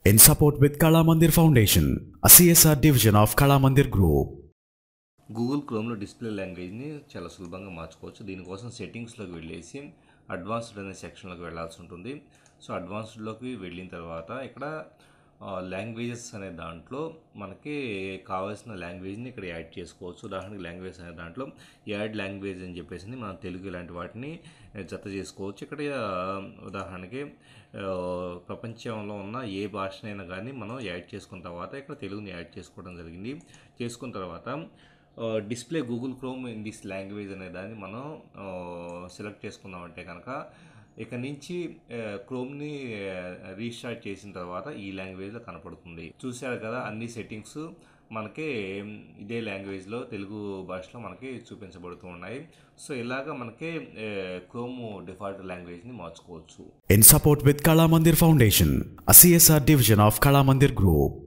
in support with Kala Mandir Foundation, a CSR division of Kala Mandir Group. Google క్రోమ్లో display లాంగ్వేజ్ని చాలా సులభంగా మార్చుకోవచ్చు దీనికోసం సెట్టింగ్స్లోకి వెళ్ళేసి అడ్వాన్స్డ్ అనే సెక్షన్లోకి వెళ్ళాల్సి ఉంటుంది సో అడ్వాన్స్డ్లోకి వెళ్ళిన తర్వాత ఇక్కడ లాంగ్వేజెస్ అనే దాంట్లో మనకి కావాల్సిన లాంగ్వేజ్ని ఇక్కడ యాడ్ చేసుకోవచ్చు ఉదాహరణకి లాంగ్వేజ్ అనే దాంట్లో యాడ్ లాంగ్వేజ్ అని చెప్పేసి మనం తెలుగు ఇలాంటి వాటిని జత చేసుకోవచ్చు ఇక్కడ ఆ, ఉదాహరణకి ఆ, ప్రపంచంలో ఉన్న ఏ భాషనైనా కానీ మనం యాడ్ చేసుకున్న తర్వాత ఇక్కడ తెలుగుని యాడ్ చేసుకోవడం జరిగింది చేసుకున్న తర్వాత display Google Chrome in this language అనే దాన్ని మనం సెలెక్ట్ చేసుకున్నామంటే కనుక ఇక నుంచి క్రోమ్ని రీస్టార్ట్ చేసిన తర్వాత ఈ లాంగ్వేజ్లో కనపడుతుంది చూశారు కదా అన్ని సెట్టింగ్స్ మనకి ఇదే లాంగ్వేజ్లో తెలుగు భాషలో మనకి చూపించబడుతూ ఉన్నాయి సో ఇలాగా మనకి క్రోమ్ డిఫాల్ట్ లాంగ్వేజ్ని మార్చుకోవచ్చు In support with Kala Mandir Foundation, a CSR division of Kala Mandir Group.